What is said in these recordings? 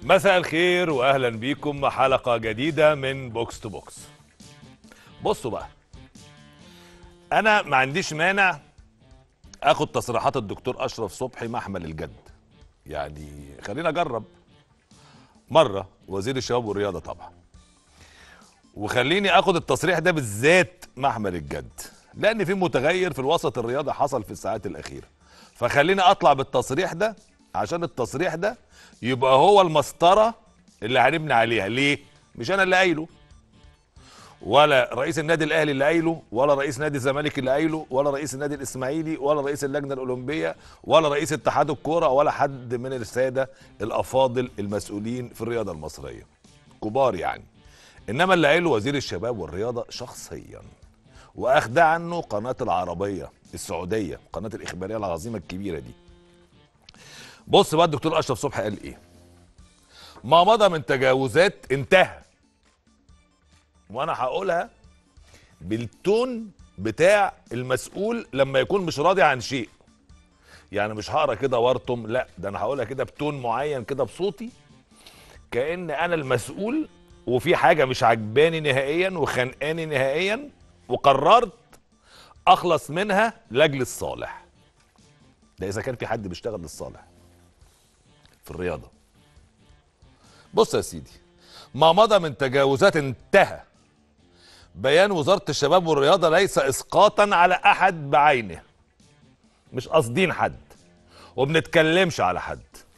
مساء الخير واهلا بيكم حلقه جديده من بوكس تو بوكس بصوا بقى انا ما عنديش مانع اخد تصريحات الدكتور اشرف صبحي محمل الجد يعني خلينا اجرب مره وزير الشباب والرياضه طبعا وخليني اخد التصريح ده بالذات محمل الجد لان في متغير في الوسط الرياضي حصل في الساعات الاخيره فخليني اطلع بالتصريح ده عشان التصريح ده يبقى هو المسطره اللي هنبني عليها ليه مش انا اللي قايله ولا رئيس النادي الاهلي اللي قايله ولا رئيس نادي الزمالك اللي قايله ولا رئيس النادي الاسماعيلي ولا رئيس اللجنه الاولمبيه ولا رئيس اتحاد الكوره ولا حد من الساده الافاضل المسؤولين في الرياضه المصريه كبار يعني انما اللي قايله وزير الشباب والرياضه شخصيا واخدى عنه قناه العربيه السعوديه قناه الاخباريه العظيمه الكبيره دي بص بقى الدكتور اشرف صبحي قال ايه ما مضى من تجاوزات انتهى وانا هقولها بالتون بتاع المسؤول لما يكون مش راضي عن شيء يعني مش هقرا كده وارطم لا ده انا هقولها كده بتون معين كده بصوتي كان انا المسؤول وفي حاجه مش عجباني نهائيا وخانقاني نهائيا وقررت اخلص منها لاجل الصالح ده اذا كان في حد بيشتغل للصالح في الرياضه بص يا سيدي ما مضى من تجاوزات انتهى بيان وزاره الشباب والرياضه ليس اسقاطا على احد بعينه مش قاصدين حد وبنتكلمش على حد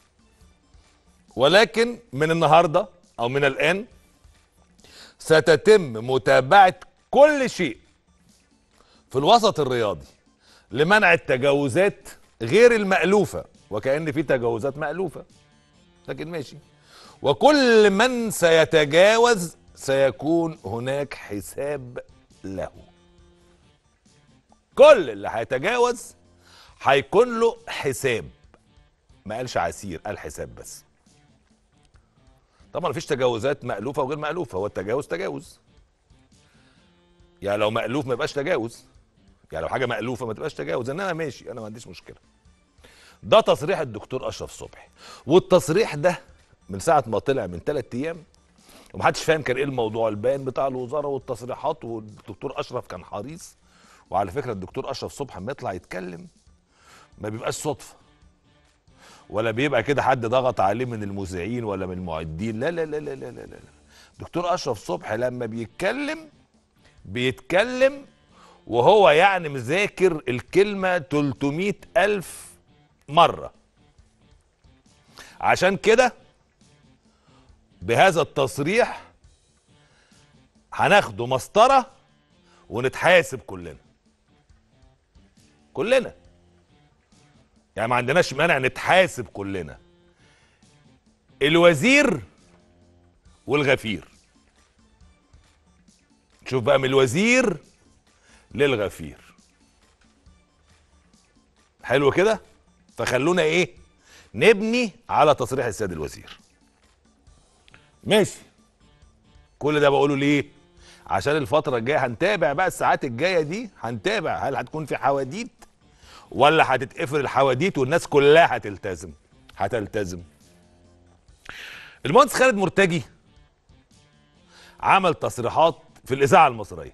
ولكن من النهارده او من الان ستتم متابعه كل شيء في الوسط الرياضي لمنع التجاوزات غير المألوفة وكأن في تجاوزات مألوفة لكن ماشي وكل من سيتجاوز سيكون هناك حساب له كل اللي هيتجاوز هيكون له حساب ما قالش عسير قال حساب بس طبعا مفيش تجاوزات مألوفة وغير مألوفة هو التجاوز تجاوز يعني لو مألوف ما يبقاش تجاوز يعني لو حاجه مألوفه ما تبقاش تجاوز انما ماشي انا ما عنديش مشكله ده تصريح الدكتور اشرف صبحي والتصريح ده من ساعه ما طلع من ثلاث ايام ومحدش فاهم كان ايه الموضوع البيان بتاع الوزاره والتصريحات والدكتور اشرف كان حريص وعلى فكره الدكتور اشرف صبحي لما يطلع يتكلم ما بيبقاش صدفه ولا بيبقى كده حد ضغط عليه من المذيعين ولا من المعدين لا لا لا لا لا لا لا دكتور اشرف صبحي لما بيتكلم بيتكلم وهو يعني مذاكر الكلمة 300 ألف مرة عشان كده بهذا التصريح هناخده مسطرة ونتحاسب كلنا كلنا يعني ما عندناش مانع نتحاسب كلنا الوزير والغفير شوف بقى من الوزير للغفير حلو كده فخلونا ايه نبني على تصريح السيد الوزير ماشي كل ده بقوله ليه عشان الفترة الجاية هنتابع بقى الساعات الجاية دي هنتابع هل هتكون في حواديت ولا هتتقفل الحواديت والناس كلها هتلتزم هتلتزم المهندس خالد مرتجي عمل تصريحات في الإذاعة المصرية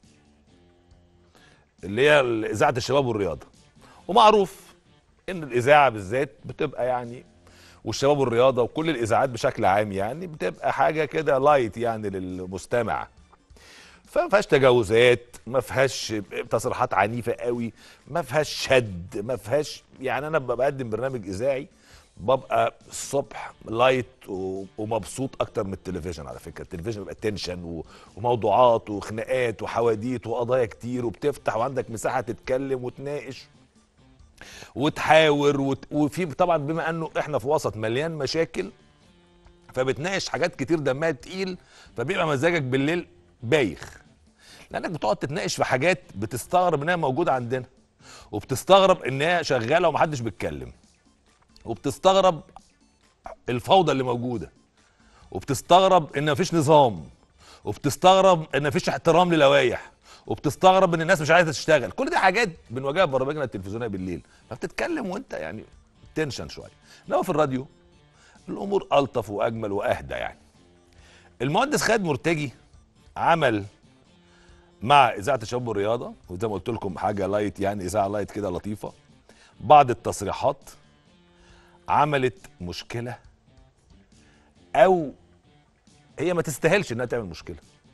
اللي هي اذاعه الشباب والرياضه ومعروف ان الاذاعه بالذات بتبقى يعني والشباب والرياضه وكل الاذاعات بشكل عام يعني بتبقى حاجه كده لايت يعني للمستمع فما فيهاش تجاوزات ما فيهاش تصريحات عنيفه قوي ما فيهاش شد ما فيهاش يعني انا بقدم برنامج اذاعي ببقى الصبح لايت ومبسوط اكتر من التلفزيون على فكره التلفزيون بيبقى تنشن وموضوعات وخناقات وحواديت وقضايا كتير وبتفتح وعندك مساحه تتكلم وتناقش وتحاور وت... وفي طبعا بما انه احنا في وسط مليان مشاكل فبتناقش حاجات كتير دمها تقيل فبيبقى مزاجك بالليل بايخ لانك بتقعد تتناقش في حاجات بتستغرب انها موجوده عندنا وبتستغرب انها شغاله ومحدش بيتكلم وبتستغرب الفوضى اللي موجوده وبتستغرب ان مفيش نظام وبتستغرب ان مفيش احترام للوائح وبتستغرب ان الناس مش عايزه تشتغل كل دي حاجات بنواجهها في برامجنا التلفزيونيه بالليل فبتتكلم وانت يعني تنشن شويه انما في الراديو الامور الطف واجمل واهدى يعني المهندس خالد مرتجي عمل مع اذاعه الشباب والرياضه وزي ما قلت لكم حاجه لايت يعني اذاعه لايت كده لطيفه بعض التصريحات عملت مشكله او هي ما تستاهلش انها تعمل مشكله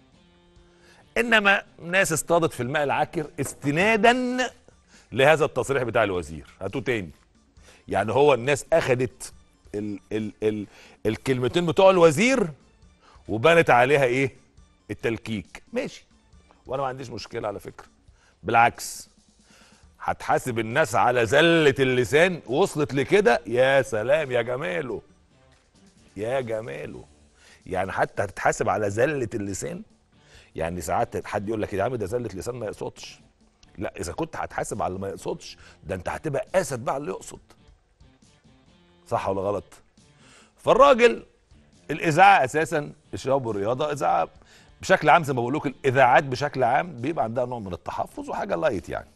انما ناس اصطادت في الماء العكر استنادا لهذا التصريح بتاع الوزير هاتوه تاني يعني هو الناس اخدت ال ال ال الكلمتين بتوع الوزير وبنت عليها ايه التلكيك ماشي وانا ما عنديش مشكله على فكره بالعكس هتحاسب الناس على زله اللسان وصلت لكده يا سلام يا جماله يا جماله يعني حتى هتتحاسب على زله اللسان يعني ساعات حد يقول لك يا عم ده زله لسان ما يقصدش لا اذا كنت هتحاسب على اللي ما يقصدش ده انت هتبقى اسد بقى على اللي يقصد صح ولا غلط فالراجل الاذاعه اساسا الشباب والرياضه اذاعه بشكل عام زي ما بقول لكم الاذاعات بشكل عام بيبقى عندها نوع من التحفظ وحاجه لايت يعني